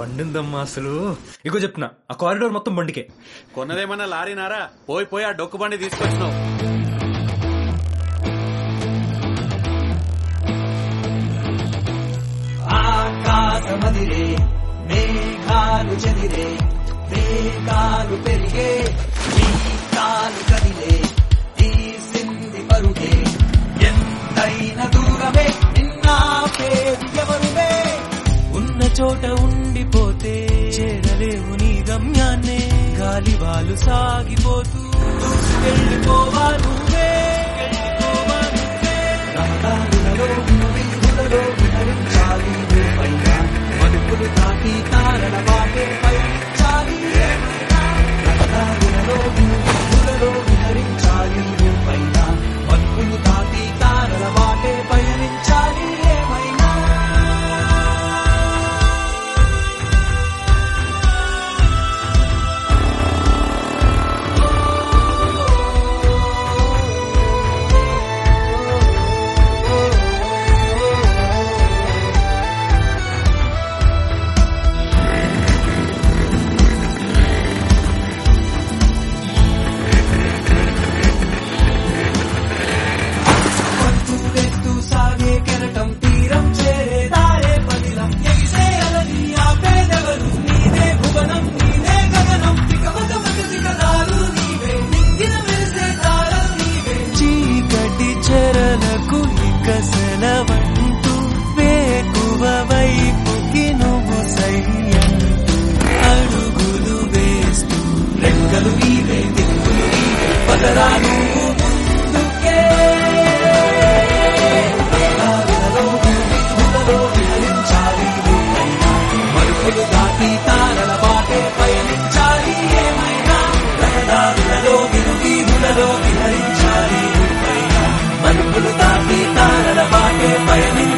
బండిందమ్మా అసలు ఇగో చెప్తున్నా ఆ కారిడోర్ మొత్తం బండికే కొన్నదేమన్నా లారీనారా పోయి పోయి ఆ డొక్కు బండి తీసుకొచ్చినావు ఆకాశమదిరే మేఘాలు చెదిరే మేఘాలు పెరిగే కాలు కదిలే తీసింది పరుగే ఎంతైన దూరమే నిన్నాపేది ఎవరువే ఉన్న చోట ఉండిపోతే చేరలేవు నీ గమ్యాన్నే గాలి వాళ్ళు సాగిపోతూ వెళ్ళిపోవా నువ్వే వెళ్ళిపోవా నువ్వే రహదారులలో వీధులలో విహరించాలి పైన మలుపులు తాకి తారల వాకే పయనించాలి రహదారులలో వీధులలో విహరించాలి పైన మలుపులు తాకి తారల వాకే పయనించాలి ఏమైనా పట్టుదెత్తు సాగే కెరటం తీరం చేరే దారే పదిలం ఎగిసే అలని ఆపేదెవరు నీదే భువనం నీదే గగనం పికమక మగదిగదారు నీవే నింగిన మెరిసే తారం నీవే చీకటి చెరలకు ఇక సెలవంటూ వేకువ వైపుకి నువ్వు సయ్యంటూ అడుగులు వేస్తూ రెక్కలు నీవే దిక్కులు నీవే పదరా నువ్వు ముందుకే రహదారులలో వీధులలో విహరించాలి నువ్వైనా మలుపులు దాటి తారల బాటే పయనించాలి ఏమైనా రహదారులలో వీధులలో విహరించాలి నువ్వైనా మలుపులు దాటి తారల బాటే పయనించాలి